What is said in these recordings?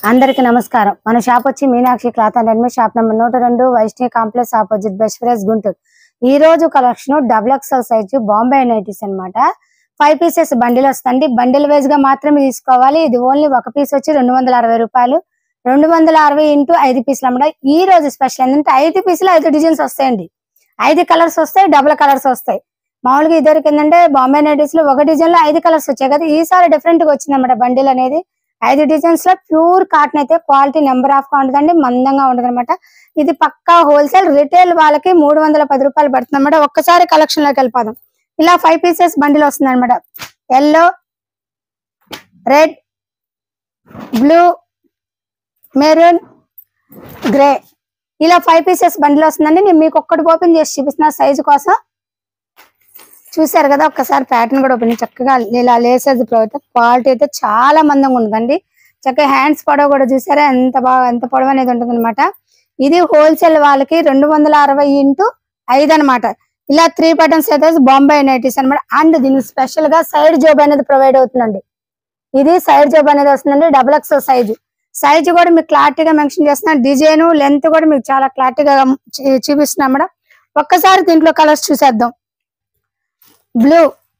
అందరికి నమస్కారం మన షాప్ వచ్చి Meenakshi cloth and readymade shop number నూట రెండు వైష్ణవి కాంప్లెక్స్ ఆపోజిట్ బెస్ట్ ఫ్రెస్ గుంటూరు ఈ రోజు collection double XL size Bombay nighties అన్నమాట ఫైవ్ పీసెస్ బండిల్ వస్తుంది బండిల్ వైజ్ గా మాత్రమే తీసుకోవాలి ఇది ఓన్లీ ఒక పీస్ వచ్చి రెండు వందల అరవై రూపాయలు రెండు వందల అరవై ఇంటూ ఐదు పీసులు అన్నమాట ఈ రోజు స్పెషల్ ఏంటంటే ఐదు పీసులు ఐదు డిజైన్స్ వస్తాయండి ఐదు కలర్స్ వస్తాయి డబుల్ కలర్స్ వస్తాయి మామూలుగా ఇద్దరికి ఏంటంటే బాంబే నైటీస్ లో ఒక డిజైన్ లో ఐదు కలర్స్ వచ్చాయి కదా ఈసారి డిఫరెంట్ గా వచ్చింది అనమాట బండిల్ అనేది ఐదు డిజైన్స్ లో ప్యూర్ కాటన్ అయితే క్వాలిటీ నెంబర్ ఆఫ్ గా ఉంటుందండి మందంగా ఉంటుంది అనమాట ఇది పక్కా హోల్సేల్ రిటైల్ వాళ్ళకి మూడు వందల పది రూపాయలు పడుతుంది అనమాట ఒక్కసారి కలెక్షన్ లోకి వెళ్ళిపోదాం ఇలా ఫైవ్ పీసెస్ బండిల్ వస్తుంది అనమాట yellow red blue maroon grey ఇలా ఫైవ్ పీసెస్ బండిల్ వస్తుందండి నేను మీకు ఒక్కటి ఓపెన్ చేసి చూపిస్తున్నా సైజు కోసం చూసారు కదా ఒక్కసారి ప్యాటర్న్ కూడా ఓపెన్ చక్కగా ఇలా లేసేది క్వాలిటీ అయితే చాలా మందంగా ఉంటుందండి చక్కగా హ్యాండ్స్ పొడవు కూడా చూసారా ఎంత బాగా ఎంత పొడవు అనేది ఉంటుంది అనమాట ఇది హోల్సేల్ వాళ్ళకి రెండు వందల అరవై ఇంటూ ఐదు అనమాట ఇలా త్రీ బటన్స్ అయితే బాంబే నైటీస్ అనమాట అండ్ దీనికి స్పెషల్ గా సైడ్ జాబ్ అనేది ప్రొవైడ్ అవుతుందండి ఇది సైడ్ జాబ్ అనేది వస్తుందండి డబుల్ ఎక్స్ సైజు సైజు కూడా మీకు క్లారిటీగా మెన్షన్ చేస్తున్నా డిజైన్ లెంత్ కూడా మీకు చాలా క్లారిటీగా చూ- చూపిస్తున్నాం మేడం ఒక్కసారి దీంట్లో కలర్స్ చూసేద్దాం బ్లూ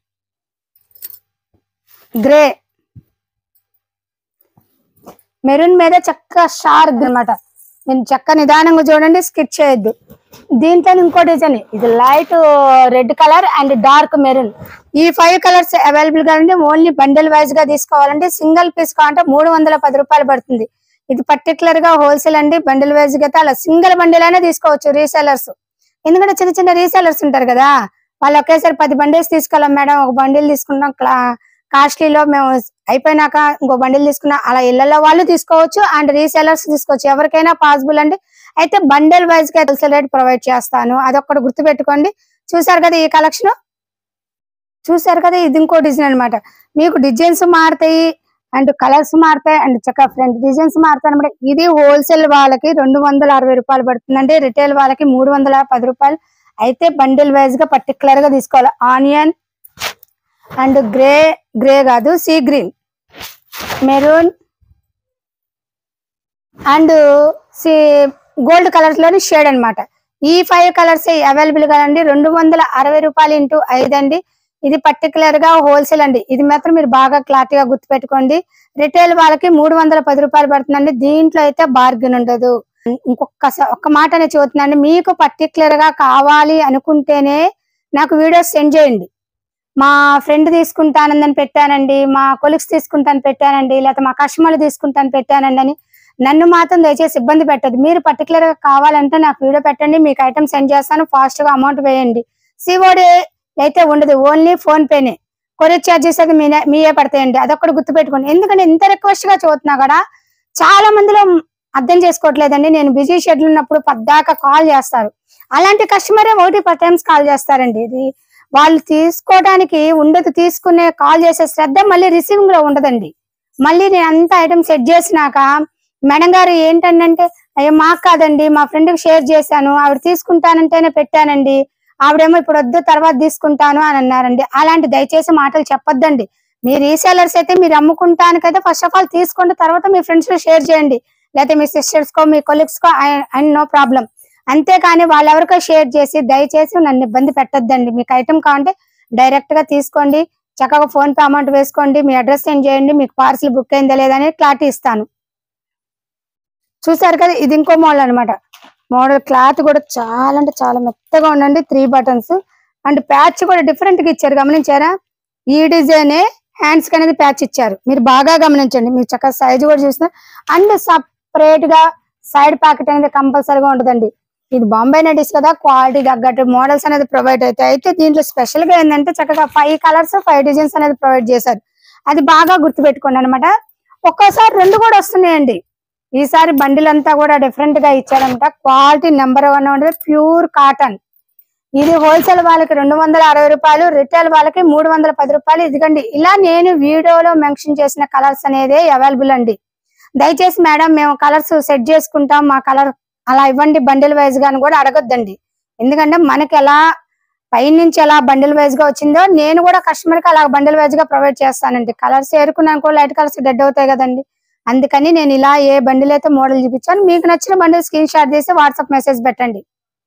గ్రే మెరూన్ మీద చక్క షార్క్ అన్నమాట నేను చక్క నిదానంగా చూడండి స్కిచ్ చేయొద్దు దీంట్లో ఇంకో డిజైన్ ఇది light red colour and dark maroon ఈ ఫైవ్ కలర్స్ అవైలబుల్ గా ఉంది ఓన్లీ బండిల్ వైజ్ గా తీసుకోవాలంటే సింగిల్ పీస్ కావాలంటే మూడు వందల పది రూపాయలు పడుతుంది ఇది పర్టికులర్ గా హోల్సేల్ అండి బండిల్ వైజ్ గా అయితే అలా సింగిల్ బండిల్ అయినా తీసుకోవచ్చు రీసెలర్స్ ఎందుకంటే చిన్న చిన్న రీసెలర్స్ ఉంటారు కదా వాళ్ళు ఒకేసారి పది బండిల్స్ తీసుకెళ్ళాం మేడం ఒక బండిల్ తీసుకుంటాం కాస్ట్లీలో మేము అయిపోయినాక ఇంకో బండిల్ తీసుకున్నా అలా ఇళ్లలో వాళ్ళు తీసుకోవచ్చు అండ్ రీసెలర్స్ తీసుకోవచ్చు ఎవరికైనా పాసిబుల్ అండి అయితే బండిల్ వైజ్ గా హోల్సేల్ రేట్ ప్రొవైడ్ చేస్తాను అదొక్కటి గుర్తు పెట్టుకోండి చూసారు కదా ఈ కలెక్షన్ చూసారు కదా ఇది ఇంకో డిజైన్ అన్నమాట మీకు డిజైన్స్ మారుతాయి అండ్ కలర్స్ మారుతాయి అండ్ చక్కగా ఫ్రంట్ డిజైన్స్ మారుతాయి అనమాట ఇది హోల్సేల్ వాళ్ళకి రెండు వందల అరవై రూపాయలు పడుతుందండి రిటైల్ వాళ్ళకి మూడు వందల పది రూపాయలు అయితే బండిల్ వైజ్ గా పర్టికులర్ గా తీసుకోవాలి ఆనియన్ అండ్ గ్రే గ్రే కాదు sea green maroon and sea gold colours లోని షేడ్ అన్నమాట ఈ ఫైవ్ కలర్స్ అవైలబుల్ గా అండి రెండు వందల అరవై రూపాయలు ఇంటూ ఐదు అండి ఇది పర్టికులర్ గా హోల్సేల్ అండి ఇది మాత్రం మీరు బాగా క్లారిటీగా గుర్తుపెట్టుకోండి రిటైల్ వాళ్ళకి మూడు వందల పది రూపాయలు పడుతుందండి దీంట్లో అయితే బార్గెన్ ఉండదు ఇంకొక ఒక్క మాట నేను చెబుతున్నాను మీకు పర్టికులర్ గా కావాలి అనుకుంటేనే నాకు వీడియోస్ సెండ్ చేయండి మా ఫ్రెండ్ తీసుకుంటానని పెట్టానండి మా కొలిక్స్ తీసుకుంటాను పెట్టానండి లేకపోతే మా కస్టమర్లు తీసుకుంటాను పెట్టానండి అని నన్ను మాత్రం దయచేసి ఇబ్బంది పెట్టదు మీరు పర్టికులర్ గా కావాలంటే నాకు వీడియో పెట్టండి మీకు ఐటమ్ సెండ్ చేస్తాను ఫాస్ట్ గా అమౌంట్ వేయండి సిఓడి అయితే ఉండదు ఓన్లీ ఫోన్ పేనే కొరియర్ ఛార్జెస్ అది మీనే మీయే పడతాయండి అదొక్కటి గుర్తుపెట్టుకోండి ఎందుకంటే ఇంత రిక్వెస్ట్ గా చూస్తున్నా కూడా చాలా మందిలో అర్థం చేసుకోవట్లేదండి నేను బిజీ షెడ్యూల్ ఉన్నప్పుడు పద్దాక కాల్ చేస్తారు అలాంటి కస్టమరే ఒకటి పది టైమ్స్ కాల్ చేస్తారండి ఇది వాళ్ళు తీసుకోవడానికి ఉండదు తీసుకునే కాల్ చేసే శ్రద్ధ మళ్ళీ రిసీవింగ్ లో ఉండదండి మళ్ళీ నేను అంత ఐటమ్ సెట్ చేసినాక మేడం గారు ఏంటంటే అయ్యో మాకు కాదండి మా ఫ్రెండ్ కి షేర్ చేశాను ఆవిడ తీసుకుంటానంటేనే పెట్టానండి ఆవిడేమో ఇప్పుడు వద్దు తర్వాత తీసుకుంటాను అని అన్నారండి అలాంటి దయచేసి మాటలు చెప్పొద్దండి మీ రీసేలర్స్ అయితే మీరు అమ్ముకుంటానికైతే ఫస్ట్ ఆఫ్ ఆల్ తీసుకోండి తర్వాత మీ ఫ్రెండ్స్ లో షేర్ చేయండి లేకపోతే మీ సిస్టర్స్ కో మీ కొలీగ్స్ కో అండ్ నో ప్రాబ్లం అంతేకాని వాళ్ళెవరికో షేర్ చేసి దయచేసి నన్ను ఇబ్బంది పెట్టొద్దండి మీకు ఐటమ్ కావాలంటే డైరెక్ట్ గా తీసుకోండి చక్కగా ఫోన్ పే అమౌంట్ వేసుకోండి మీ అడ్రస్ సెండ్ చేయండి మీకు పార్సిల్ బుక్ అయిందా లేదా అనేది క్లారిటీ ఇస్తాను చూసారు కదా ఇది ఇంకో మోడల్ అన్నమాట మోడల్ క్లాత్ కూడా చాలా అంటే చాలా మెత్తగా ఉండండి త్రీ బటన్స్ అండ్ ప్యాచ్ కూడా డిఫరెంట్ గా ఇచ్చారు గమనించారా ఈ డిజైనే హ్యాండ్స్ కి అనేది ప్యాచ్ ఇచ్చారు మీరు బాగా గమనించండి మీరు చక్కగా సైజ్ కూడా చూసిన అండ్ సపరేట్ గా సైడ్ ప్యాకెట్ అనేది కంపల్సరీగా ఉంటుందండి ఇది బాంబే నైటీస్ కదా క్వాలిటీ తగ్గట్టు మోడల్స్ అనేది ప్రొవైడ్ అవుతాయి అయితే దీంట్లో స్పెషల్ గా ఏంటంటే చక్కగా ఫైవ్ కలర్స్ ఫైవ్ డిజైన్స్ అనేది ప్రొవైడ్ చేశారు అది బాగా గుర్తుపెట్టుకోండి అనమాట ఒక్కోసారి రెండు కూడా వస్తున్నాయండి ఈసారి బండిల్ అంతా కూడా డిఫరెంట్ గా ఇచ్చారనమాట క్వాలిటీ నెంబర్ వన్ ఉంటుంది ప్యూర్ కాటన్ ఇది హోల్సేల్ వాళ్ళకి రెండు వందల అరవై రూపాయలు రిటైల్ వాళ్ళకి మూడు వందల పది రూపాయలు ఇదిగండి ఇలా నేను వీడియోలో మెన్షన్ చేసిన కలర్స్ అనేది అవైలబుల్ అండి దయచేసి మేడం మేము కలర్స్ సెట్ చేసుకుంటాం మా కలర్ అలా ఇవ్వండి బండిల్ వైజ్ గా అని కూడా అడగొద్దండి ఎందుకంటే మనకి ఎలా పైనుంచి ఎలా బండిల్ వైజ్ గా వచ్చిందో నేను కూడా కస్టమర్ కి అలా బండిల్ వైజ్ గా ప్రొవైడ్ చేస్తానండి కలర్స్ ఏరుకున్నాను లైట్ కలర్స్ డెడ్ అవుతాయి కదండి అందుకని నేను ఇలా ఏ బండిల్ అయితే మోడల్ చూపించాను మీకు నచ్చిన బండిల్ స్క్రీన్ షాట్ చేసి వాట్సాప్ మెసేజ్ పెట్టండి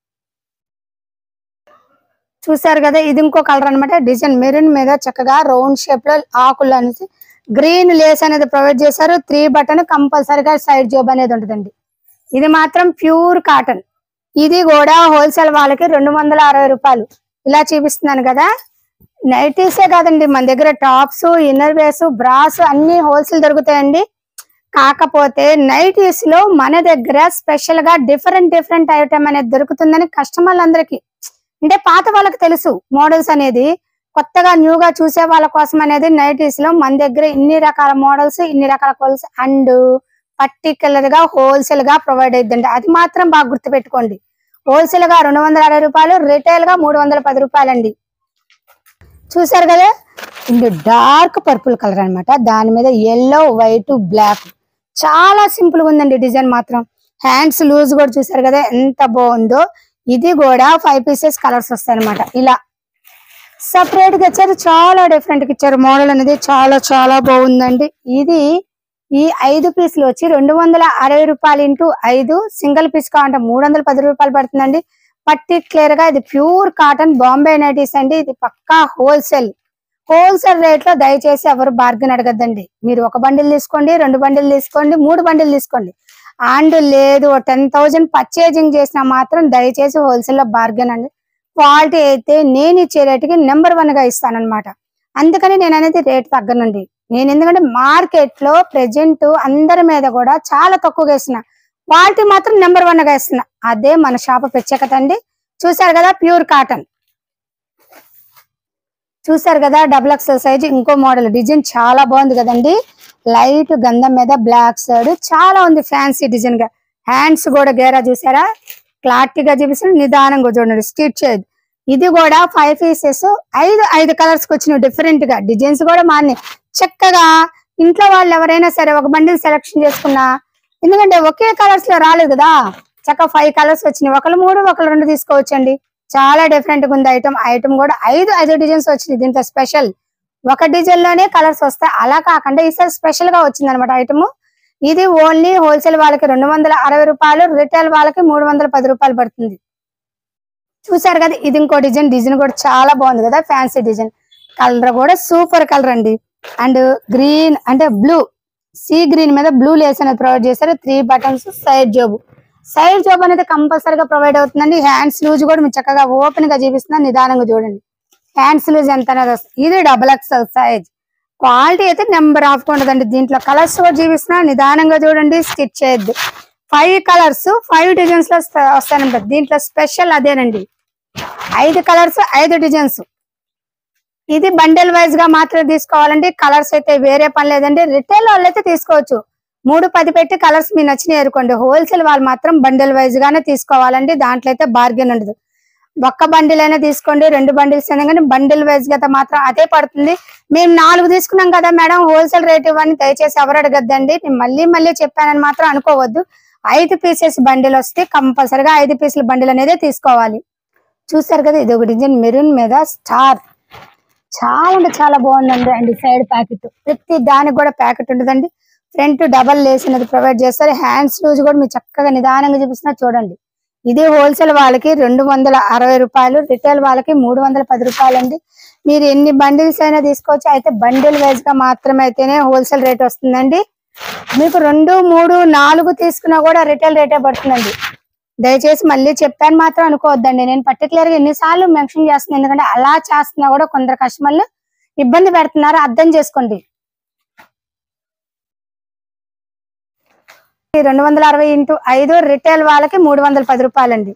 చూసారు కదా ఇది ఇంకో కలర్ అన్నమాట డిజైన్ మెరూన్ మీద చక్కగా రౌండ్ షేప్ లో ఆకులు అనేసి గ్రీన్ లేస్ అనేది ప్రొవైడ్ చేశారు త్రీ బటన్ కంపల్సరీగా సైడ్ జాబ్ అనేది ఉంటుందండి ఇది మాత్రం ప్యూర్ కాటన్ ఇది కూడా హోల్సేల్ వాళ్ళకి రెండు వందల అరవై రూపాయలు ఇలా చూపిస్తున్నాను కదా నైటీసే కాదండి మన దగ్గర టాప్స్ ఇన్నర్ వేస్ బ్రాస్ అన్ని హోల్సేల్ దొరుకుతాయండి కాకపోతే నైటీస్ లో మన దగ్గర స్పెషల్ గా డిఫరెంట్ డిఫరెంట్ ఐటమ్ అనేది దొరుకుతుందని కస్టమర్లందరికీ అంటే పాత వాళ్ళకి తెలుసు మోడల్స్ అనేది కొత్తగా న్యూగా చూసే వాళ్ళ కోసం అనేది నైటీస్ లో మన దగ్గర ఇన్ని రకాల మోడల్స్ ఇన్ని రకాల కోల్స్ అండ్ పర్టికులర్ గా హోల్సేల్ గా ప్రొవైడ్ అయిద్దండి అది మాత్రం బాగా గుర్తుపెట్టుకోండి హోల్సేల్ గా రెండు వందల అరవై రూపాయలు రిటైల్ గా మూడు వందల పది రూపాయలండి చూసారు కదా ఇది డార్క్ పర్పుల్ కలర్ అన్నమాట దాని మీద ఎల్లో వైట్ బ్లాక్ చాలా సింపుల్ గా ఉందండి డిజైన్ మాత్రం హ్యాండ్స్ లూజ్ కూడా చూసారు కదా ఎంత బాగుందో ఇది కూడా ఫైవ్ పీసెస్ కలర్స్ వస్తాయి అనమాట ఇలా సపరేట్ గా ఇచ్చారు చాలా డిఫరెంట్ గా ఇచ్చారు మోడల్ అనేది చాలా చాలా బాగుందండి ఇది ఈ ఐదు పీసులు వచ్చి రెండు వందల అరవై రూపాయలు ఇంటూ ఐదు సింగిల్ పీస్ కావాలంటే మూడు వందల పది రూపాయలు పడుతుందండి పర్టిక్యులర్ గా ఇది ప్యూర్ కాటన్ బాంబే నైటీస్ అండి ఇది పక్కా హోల్సేల్ హోల్సేల్ రేట్ లో దయచేసి ఎవరు బార్గెన్ అడగద్దండి మీరు ఒక బండిల్ తీసుకోండి రెండు బండిల్ తీసుకోండి మూడు బండిల్ తీసుకోండి అండ్ లేదు టెన్ థౌజండ్ పర్చేజింగ్ చేసినా మాత్రం దయచేసి హోల్సేల్ లో బార్గెన్ అండి క్వాలిటీ అయితే నేను ఇచ్చే రేటుకి నెంబర్ వన్ గా ఇస్తానన్నమాట అందుకని నేను అనేది రేట్ తగ్గనండి నేను ఎందుకంటే మార్కెట్ లో ప్రెజెంట్ అందరి మీద కూడా చాలా తక్కువగా ఇస్తున్నా క్వాలిటీ మాత్రం నెంబర్ వన్ గా ఇస్తున్నా అదే మన షాప్ ప్రత్యేకత అండి చూసారు కదా ప్యూర్ కాటన్ చూసారు కదా డబుల్ ఎక్స్ఎల్ సైజ్ ఇంకో మోడల్ డిజైన్ చాలా బాగుంది కదండి లైట్ గంధం మీద బ్లాక్ సైడ్ చాలా ఉంది ఫ్యాన్సీ డిజైన్ గా హ్యాండ్స్ కూడా గేరా చూసారా క్లారిటీ గా చూపిస్తే నిదానంగా చూడండి స్టిచ్ చేయదు ఇది కూడా ఫైవ్ పీసెస్ ఐదు ఐదు కలర్స్ కి వచ్చిన డిఫరెంట్ గా డిజైన్స్ కూడా మారినాయి చక్కగా ఇంట్లో వాళ్ళు ఎవరైనా సరే ఒక బండిల్ సెలెక్షన్ చేసుకున్నా ఎందుకంటే ఒకే కలర్స్ లో రాలేదు కదా చక్కగా ఫైవ్ కలర్స్ వచ్చినాయి ఒకళ్ళు మూడు ఒకళ్ళు రెండు తీసుకోవచ్చండి చాలా డిఫరెంట్ గా ఉంది ఐటమ్ ఐటమ్ కూడా ఐదు ఐదు డిజైన్స్ వచ్చినాయి దీంట్లో స్పెషల్ ఒక డిజైన్ లోనే కలర్స్ వస్తాయి అలా కాకుండా ఈసారి స్పెషల్ గా వచ్చింది అనమాట ఐటమ్ ఇది ఓన్లీ హోల్సేల్ వాళ్ళకి రెండు వందల అరవై రూపాయలు రిటైల్ వాళ్ళకి మూడు వందల పది రూపాయలు పడుతుంది చూసారు కదా ఇది ఇంకో డిజైన్ డిజైన్ కూడా చాలా బాగుంది కదా ఫ్యాన్సీ డిజైన్ కలర్ కూడా సూపర్ కలర్ అండి అండ్ గ్రీన్ అంటే బ్లూ సీ గ్రీన్ మీద బ్లూ లేస్ అనేది ప్రొవైడ్ చేశారు త్రీ బటన్స్ సైడ్ జాబ్ సైడ్ జాబ్ అనేది కంపల్సరీగా ప్రొవైడ్ అవుతుందండి హ్యాండ్స్ లూజ్ కూడా మీరు చక్కగా ఓపెన్ గా చూపిస్తున్నా నిదానంగా చూడండి హ్యాండ్స్ లూజ్ ఎంత అనేది వస్తుంది ఇది డబుల్ ఎక్స్ఎల్ సైజ్ క్వాలిటీ అయితే నెంబర్ ఆఫ్ ఉండదండి దీంట్లో కలర్స్ కూడా చూపిస్తున్నా నిదానంగా చూడండి స్టిచ్ చేయొద్దు ఫైవ్ కలర్స్ ఫైవ్ డిజైన్స్ లో వస్తా- వస్తాయంట దీంట్లో స్పెషల్ అదేనండి ఐదు కలర్స్ ఐదు డిజైన్స్ ఇది బండెల్ వైజ్ గా మాత్రమే తీసుకోవాలండి కలర్స్ అయితే వేరే పని లేదండి రిటైల్ వాళ్ళు అయితే తీసుకోవచ్చు మూడు పది పెట్టి కలర్స్ మీరు నచ్చినాయి అనుకోండి హోల్సేల్ వాళ్ళు మాత్రం బండెల్ వైజ్ గానే తీసుకోవాలండి దాంట్లో అయితే బార్గెన్ ఉండదు ఒక్క బండిల్ అయినా తీసుకోండి రెండు బండిల్స్ అయినా కానీ బండిల్ వైజ్ గా అయితే మాత్రం అదే పడుతుంది మేము నాలుగు తీసుకున్నాం కదా మేడం హోల్సేల్ రేట్ ఇవ్వని దయచేసి ఎవరు అడగద్దండి నేను మళ్ళీ మళ్ళీ చెప్పానని మాత్రం అనుకోవద్దు ఐదు పీసెస్ బండిల్ వస్తే కంపల్సరిగా ఐదు పీసుల బండిల్ అనేది తీసుకోవాలి చూసారు కదా ఇది ఒక డిజైన్ మెరూన్ మీద స్టార్ చాలా అంటే చాలా బాగుందండి అండ్ సైడ్ ప్యాకెట్ ప్రతి దానికి కూడా ప్యాకెట్ ఉంటుందండి ఫ్రంట్ డబల్ లేస్ అనేది ప్రొవైడ్ చేస్తారు హ్యాండ్స్ లూజ్ కూడా మీరు చక్కగా నిదానంగా చూపిస్తున్నా చూడండి ఇది హోల్సేల్ వాళ్ళకి రెండు వందల అరవై రూపాయలు రిటైల్ వాళ్ళకి మూడు వందల పది రూపాయలు అండి మీరు ఎన్ని బండిల్స్ అయినా తీసుకోవచ్చు అయితే బండిల్ వైజ్ గా మాత్రమే అయితేనే హోల్సేల్ రేట్ వస్తుందండి మీకు రెండు మూడు నాలుగు తీసుకున్నా కూడా రిటైల్ రేటే పడుతుందండి దయచేసి మళ్ళీ చెప్పాను మాత్రం అనుకోవద్దండి నేను పర్టికులర్ గా ఎన్నిసార్లు మెన్షన్ చేస్తున్నాను ఎందుకంటే అలా చేస్తున్నా కూడా కొందరు కస్టమర్లు ఇబ్బంది పెడుతున్నారు అర్థం చేసుకోండి రెండు వందల అరవై ఇంటూ ఐదు రిటైల్ వాళ్ళకి మూడు వందల పది రూపాయలండి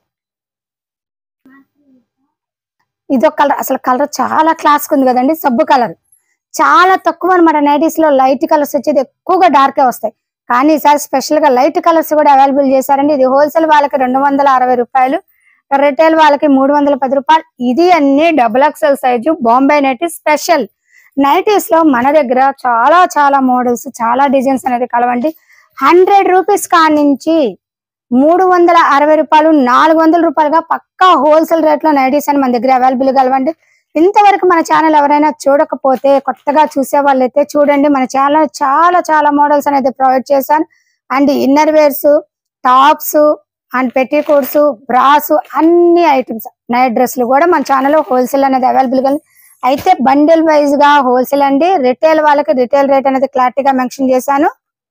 ఇదొక కలర్ అసలు కలర్ చాలా క్లాస్ ఉంది కదండి సబ్బు కలర్ చాలా తక్కువ అనమాట నైటీస్ లో లైట్ కలర్స్ వచ్చేది ఎక్కువగా డార్కే వస్తాయి కానీ ఈసారి స్పెషల్ గా లైట్ కలర్స్ కూడా అవైలబుల్ చేశారండి ఇది హోల్సేల్ వాళ్ళకి రెండు వందల అరవై రూపాయలు రిటైల్ వాళ్ళకి మూడు వందల పది రూపాయలు ఇది అన్ని double XL size Bombay nighty special nighties లో మన దగ్గర చాలా చాలా మోడల్స్ చాలా డిజైన్స్ అనేది కలవండి హండ్రెడ్ రూపీస్ కాడి నుంచి మూడు వందల అరవై రూపాయలు నాలుగు వందల రూపాయలుగా పక్కా హోల్సేల్ రేట్ లో నైటీస్ అని మన దగ్గర అవైలబుల్ కలవండి ఇంతవరకు మన ఛానల్ ఎవరైనా చూడకపోతే కొత్తగా చూసే వాళ్ళైతే చూడండి మన ఛానల్ చాలా చాలా మోడల్స్ అనేది ప్రొవైడ్ చేశాను and inner wears tops and petticoats bras అన్ని ఐటమ్స్ నైట్ డ్రెస్లు కూడా మన ఛానల్లో హోల్సేల్ అనేది అవైలబుల్ గా ఉంది. అయితే బండిల్ వైజ్ గా హోల్సేల్ అండి రిటైల్ వాళ్ళకి రిటైల్ రేట్ అనేది క్లారిటీగా మెన్షన్ చేశాను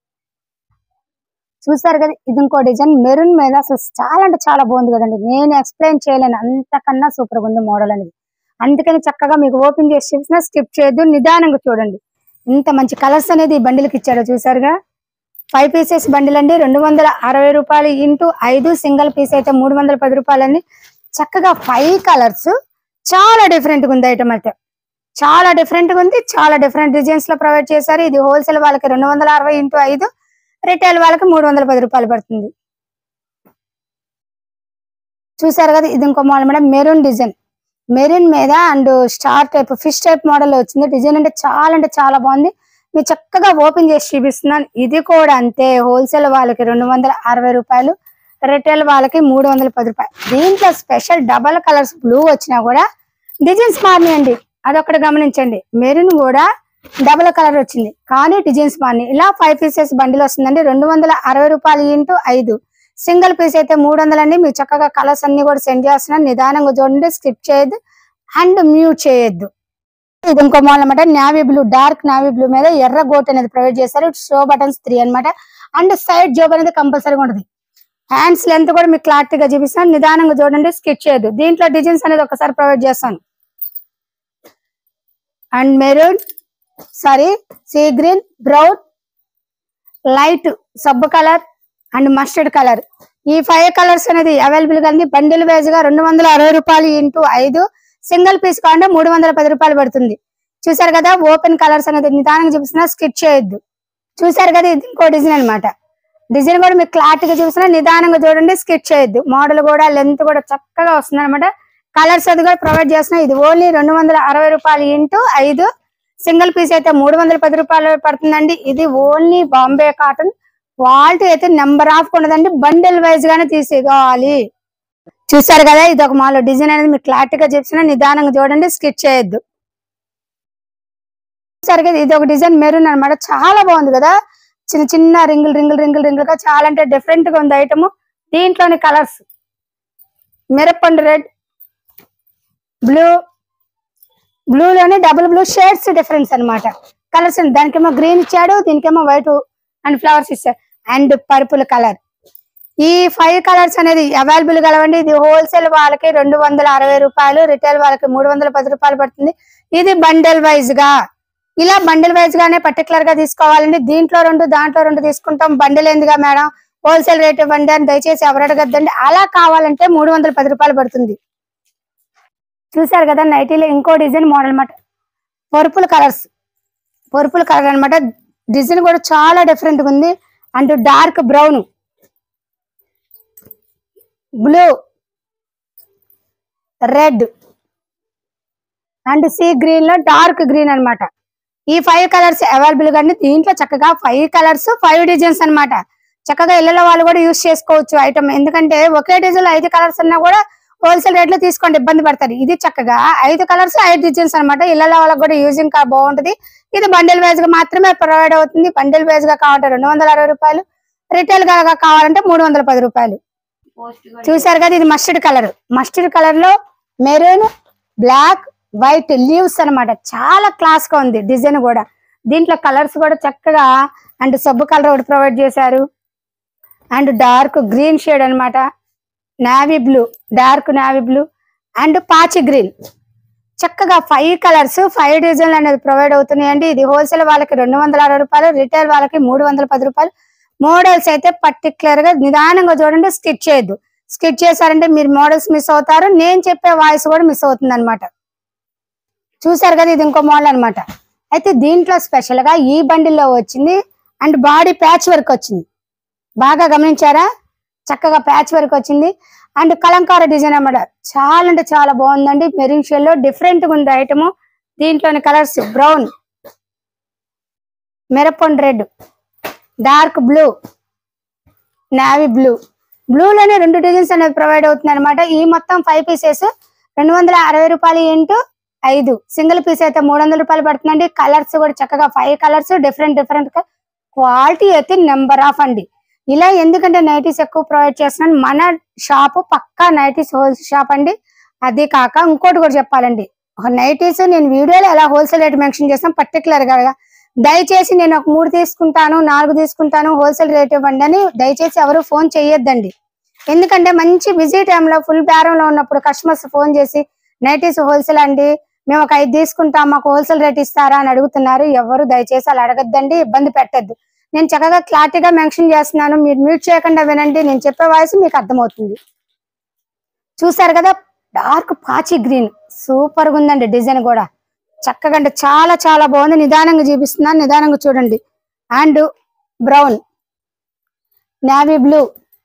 చూసారు కదా ఇది ఇంకో డిజైన్ మెరూన్ మీద అసలు చాలా అంటే చాలా బాగుంది కదండి నేను ఎక్స్ప్లెయిన్ చేయలేను అంతకన్నా సూపర్ గా ఉంది మోడల్ అనేది అందుకని చక్కగా మీకు ఓపెన్ చేసి చూసినా స్కిప్ చేయొద్దు నిదానంగా చూడండి ఇంత మంచి కలర్స్ అనేది ఈ బండిల్కి ఇచ్చాడో చూసారుగా ఫైవ్ పీసెస్ బండిల్ అండి రెండు వందల అరవై రూపాయలు ఇంటూ ఐదు సింగిల్ పీస్ అయితే మూడు వందల పది రూపాయలు అండి చక్కగా ఫైవ్ కలర్స్ చాలా డిఫరెంట్ గా ఉంది ఐటమ్ అయితే చాలా డిఫరెంట్ గా ఉంది చాలా డిఫరెంట్ డిజైన్స్ లో ప్రొవైడ్ చేశారు ఇది హోల్సేల్ వాళ్ళకి రెండు వందల అరవై ఇంటూ ఐదు రిటైల్ వాళ్ళకి మూడు వందల పది రూపాయలు పడుతుంది చూసారు కదా ఇది ఇంకో model madam maroon design maroon మీద and star type fish type model వచ్చింది డిజైన్ అంటే చాలా అంటే చాలా బాగుంది మీరు చక్కగా ఓపెన్ చేసి చూపిస్తున్నాను ఇది కూడా అంతే హోల్సేల్ వాళ్ళకి రెండు వందల అరవై రూపాయలు రిటైల్ వాళ్ళకి మూడు వందల పది రూపాయలు దీంట్లో స్పెషల్ డబల్ కలర్స్ బ్లూ వచ్చినా కూడా డిజైన్స్ మారినాయండి అదొకటి గమనించండి మెరూన్ కూడా డబల్ కలర్ వచ్చింది కానీ డిజైన్స్ మారినాయి ఇలా ఫైవ్ పీసెస్ బండిల్ వస్తుందండి రెండు వందల అరవై రూపాయలు ఇంటూ ఐదు సింగిల్ పీస్ అయితే మూడు వందలండి మీరు చక్కగా కలర్స్ అన్ని కూడా సెండ్ చేస్తున్నాను నిదానంగా చూడండి స్కిప్ చేయొద్దు అండ్ మ్యూట్ చేయొద్దు ఇది ఇంకో మోడల్ అనమాట navy blue dark navy blue మీద ఎర్ర గోట్ అనేది ప్రొవైడ్ చేశారు షో బటన్స్ త్రీ అన్నమాట అండ్ సైడ్ జోబ్ అనేది కంపల్సరీగా ఉంటుంది హ్యాండ్స్ లెంత్ కూడా మీకు క్లారిటీగా చూపిస్తాను నిదానంగా చూడండి స్కిచ్ చేయొద్దు దీంట్లో డిజైన్స్ అనేది ఒకసారి ప్రొవైడ్ చేస్తాను and maroon sorry sea green brown light సబ్బు కలర్ అండ్ మస్టర్డ్ కలర్ ఈ ఫైవ్ కలర్స్ అనేది అవైలబుల్ గా ఉంది బండిల్ వైజ్ గా రెండు వందల అరవై రూపాయలు ఇంటూ ఐదు సింగిల్ పీస్ కావాలంటే మూడు వందల పది రూపాయలు పడుతుంది చూసారు కదా ఓపెన్ కలర్స్ అనేది నిదానంగా చూపిస్తున్నా స్కిచ్ చేయొద్దు చూసారు కదా ఇది ఇంకో డిజైన్ అన్నమాట డిజైన్ కూడా మీకు క్లారిటీగా చూపిస్తున్నా నిదానంగా చూడండి స్కిచ్ చేయొద్దు మోడల్ కూడా లెంత్ కూడా చక్కగా వస్తుంది అనమాట కలర్స్ అది కూడా ప్రొవైడ్ చేస్తున్నా ఇది ఓన్లీ రెండు వందల అరవై రూపాయలు ఇంటూ ఐదు సింగిల్ పీస్ అయితే మూడు వందల పది రూపాయలు పడుతుందండి ఇది ఓన్లీ బాంబే కాటన్ క్వాలిటీ అయితే నెంబర్ ఆఫ్ ఉండదండి బండిల్ వైజ్ గానే తీసుకోవాలి చూసారు కదా ఇది ఒక మాలో డిజైన్ అనేది మీకు క్లారిటీగా చెప్తున్నా నిదానంగా చూడండి స్కిచ్ చేయొద్దు చూసారు కదా ఇది ఒక డిజైన్ మెరూన్ అన్నమాట చాలా బాగుంది కదా చిన్న చిన్న రింగులు రింగులు రింగులు రింగులు గా చాలా అంటే డిఫరెంట్ గా ఉంది ఐటమ్ దీంట్లోని కలర్స్ మిరప్పండు రెడ్ బ్లూ బ్లూ లోనే డబుల్ బ్లూ షేడ్స్ డిఫరెన్స్ అన్నమాట కలర్స్ దానికేమో గ్రీన్ ఇచ్చాడు దీనికేమో వైట్ అండ్ ఫ్లవర్స్ ఇచ్చాడు అండ్ పర్పుల్ కలర్ ఈ ఫైవ్ కలర్స్ అనేది అవైలబుల్ కలవండి ఇది హోల్సేల్ వాళ్ళకి రెండు వందల అరవై రూపాయలు రిటైల్ వాళ్ళకి మూడు వందల పది రూపాయలు పడుతుంది ఇది బండల్ వైజ్ గా ఇలా బండిల్ వైజ్ గానే పర్టికులర్ గా తీసుకోవాలండి దీంట్లో రెండు దాంట్లో రెండు తీసుకుంటాం బండిల్ ఎందుగా మేడం హోల్సేల్ రేట్ ఇవ్వండి అని దయచేసి ఎవరు అడగద్దండి అలా కావాలంటే మూడు వందల పది రూపాయలు పడుతుంది చూసారు కదా నైటీలో ఇంకో డిజైన్ మోడల్ అన్నమాట పర్పుల్ కలర్స్ పర్పుల్ కలర్ అన్నమాట డిజైన్ కూడా చాలా డిఫరెంట్ గా ఉంది and dark brown blue red and sea green లో డార్క్ గ్రీన్ అన్నమాట ఈ ఫైవ్ కలర్స్ అవైలబుల్ గా ఉంది దీంట్లో చక్కగా ఫైవ్ కలర్స్ ఫైవ్ డిజైన్స్ అన్నమాట చక్కగా ఇళ్ళలో వాళ్ళు కూడా యూస్ చేసుకోవచ్చు ఐటమ్ ఎందుకంటే ఒకే డిజైన్ ఐదు కలర్స్ ఉన్నా కూడా హోల్సేల్ రేట్ లో తీసుకోండి ఇబ్బంది పడతారు ఇది చక్కగా ఐదు కలర్స్ ఐదు డిజైన్స్ అన్నమాట ఇళ్ళలో వాళ్ళకి కూడా యూజింగ్ బాగుంటది ఇది బండిల్ వైజ్ గా మాత్రమే ప్రొవైడ్ అవుతుంది బండిల్ వైజ్ గా కావాలంటే రెండు వందల అరవై రూపాయలు రిటైల్ గా కావాలంటే మూడు వందల పది రూపాయలు చూసారు కదా ఇది మస్టర్డ్ కలర్ మస్టర్డ్ కలర్ లో మెరూన్ బ్లాక్ వైట్ లీవ్స్ అన్నమాట చాలా క్లాస్ గా ఉంది డిజైన్ కూడా దీంట్లో కలర్స్ కూడా చక్కగా అండ్ సబ్బు కలర్ ఒకటి ప్రొవైడ్ చేశారు అండ్ డార్క్ గ్రీన్ షేడ్ అన్నమాట navy blue dark navy blue and పాచి గ్రీన్ చక్కగా ఫైవ్ కలర్స్ ఫైవ్ డిజైన్లు అనేది ప్రొవైడ్ అవుతున్నాయండి ఇది హోల్సేల్ వాళ్ళకి రెండు వందల అరవై రూపాయలు రిటైల్ వాళ్ళకి మూడు వందల పది రూపాయలు మోడల్స్ అయితే పర్టికులర్ గా నిదానంగా చూడండి స్కిచ్ చేయొద్దు స్కిచ్ చేశారంటే మీరు మోడల్స్ మిస్ అవుతారు నేను చెప్పే వాయిస్ కూడా మిస్ అవుతుంది అనమాట చూసారు కదా ఇది ఇంకో మోడల్ అన్నమాట అయితే దీంట్లో స్పెషల్ గా ఈ బండిల్లో వచ్చింది అండ్ బాడీ ప్యాచ్ వర్క్ వచ్చింది బాగా గమనించారా చక్కగా ప్యాచ్ వర్క్ వచ్చింది అండ్ కలంకార డిజైన్ అన్నమాట చాలా అంటే చాలా బాగుందండి మెరూన్ షేడ్ లో డిఫరెంట్ గా ఉంది ఐటమ్ దీంట్లోని కలర్స్ బ్రౌన్ మిరపొండ్ red dark blue navy blue బ్లూలోనే రెండు డిజైన్స్ అనేది ప్రొవైడ్ అవుతుంది అనమాట ఈ మొత్తం ఫైవ్ పీసెస్ రెండు వందల అరవై రూపాయలు ఇంటూ ఐదు సింగిల్ పీస్ అయితే మూడు వందల రూపాయలు పడుతుందండి కలర్స్ కూడా చక్కగా five colours different different quality అయితే నెంబర్ ఆఫ్ అండి ఇలా ఎందుకంటే నైటీస్ ఎక్కువ ప్రొవైడ్ చేస్తున్నాను మన షాప్ పక్కా నైటీస్ హోల్సేల్ షాప్ అండి అది కాక ఇంకోటి కూడా చెప్పాలండి నైటీస్ నేను వీడియోలో ఎలా హోల్సేల్ రేట్ మెన్షన్ చేస్తాను పర్టికులర్ గా దయచేసి నేను ఒక మూడు తీసుకుంటాను నాలుగు తీసుకుంటాను హోల్సేల్ రేట్ ఇవ్వండి అని దయచేసి ఎవరు ఫోన్ చేయొద్దండి ఎందుకంటే మంచి బిజీ టైంలో ఫుల్ బేరంలో ఉన్నప్పుడు కస్టమర్స్ ఫోన్ చేసి నైటీస్ హోల్సేల్ అండి మేము ఒక ఐదు తీసుకుంటాం మాకు హోల్సేల్ రేట్ ఇస్తారా అని అడుగుతున్నారు ఎవరు దయచేసి అలా అడగద్దండి ఇబ్బంది పెట్టద్దు నేను చక్కగా క్లారిటీగా మెన్షన్ చేస్తున్నాను మీరు మ్యూట్ చేయకుండా వినండి నేను చెప్పే వాయిస్ మీకు అర్థమవుతుంది చూసారు కదా డార్క్ పాచి గ్రీన్ సూపర్ గా ఉందండి డిజైన్ కూడా చక్కగా అంటే చాలా చాలా బాగుంది నిదానంగా చూపిస్తున్నాను నిదానంగా చూడండి and brown navy blue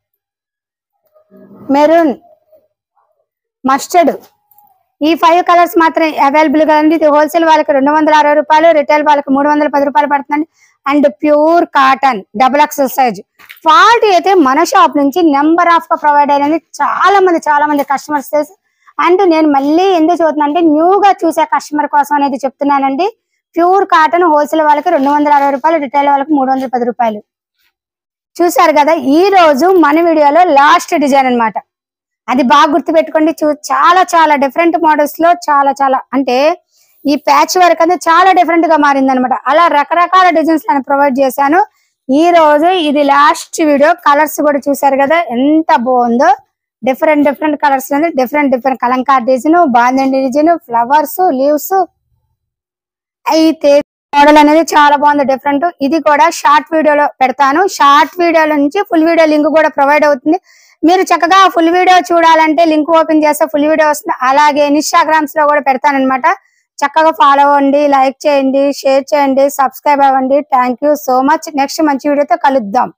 maroon mustard ఈ ఫైవ్ కలర్స్ మాత్రం అవైలబుల్ గా ఉంది ఇది హోల్సేల్ వాళ్ళకి రెండు వందల అరవై రూపాయలు రిటైల్ వాళ్ళకి మూడు వందల పది రూపాయలు పడుతుందండి and pure cotton double XL size quality అయితే మన షాప్ నుంచి నెంబర్ ఆఫ్ గా ప్రొవైడ్ అయినది చాలా మంది చాలా మంది కస్టమర్స్ తెలుసు అండ్ నేను మళ్ళీ ఎందుకు చూస్తున్నా అంటే న్యూ గా చూసే కస్టమర్ కోసం అనేది చెప్తున్నానండి ప్యూర్ కాటన్ హోల్సేల్ వాళ్ళకి రెండు వందల అరవై రూపాయలు రిటైల్ వాళ్ళకి మూడు వందల పది రూపాయలు చూసారు కదా ఈ రోజు మన వీడియోలో లాస్ట్ డిజైన్ అన్నమాట అది బాగా గుర్తుపెట్టుకోండి చూ చాలా చాలా డిఫరెంట్ మోడల్స్ లో చాలా చాలా అంటే ఈ ప్యాచ్ వర్క్ అనేది చాలా డిఫరెంట్ గా మారింది అనమాట అలా రకరకాల డిజైన్స్ నేను ప్రొవైడ్ చేశాను ఈ రోజు ఇది లాస్ట్ వీడియో కలర్స్ కూడా చూసారు కదా ఎంత బాగుందో డిఫరెంట్ డిఫరెంట్ కలర్స్ అనేది డిఫరెంట్ డిఫరెంట్ కలంకార్ డిజైన్ బాందండి డిజైన్ ఫ్లవర్స్ లీవ్స్ అయితే మోడల్ అనేది చాలా బాగుంది డిఫరెంట్ ఇది కూడా షార్ట్ వీడియోలో పెడతాను షార్ట్ వీడియోల నుంచి ఫుల్ వీడియో లింక్ కూడా ప్రొవైడ్ అవుతుంది మీరు చక్కగా ఫుల్ వీడియో చూడాలంటే లింక్ ఓపెన్ చేస్తే ఫుల్ వీడియో వస్తుంది అలాగే ఇన్స్టాగ్రామ్స్ లో కూడా పెడతానన్నమాట చక్కగా ఫాలో అవ్వండి లైక్ చేయండి షేర్ చేయండి సబ్స్క్రైబ్ అవ్వండి thank you so much next మంచి వీడియోతో కలుద్దాం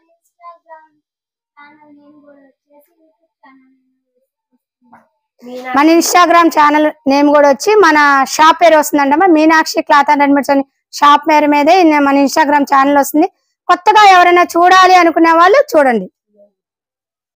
మన ఇన్స్టాగ్రామ్ ఛానల్ నేమ్ కూడా వచ్చి మన షాప్ పేరు వస్తుందంటమ్మా మీనాక్షి క్లాత్ అండ్ రెడీమేడ్స్ అని షాప్ పేరు మీదే మన ఇన్స్టాగ్రామ్ ఛానల్ వస్తుంది కొత్తగా ఎవరైనా చూడాలి అనుకునే వాళ్ళు చూడండి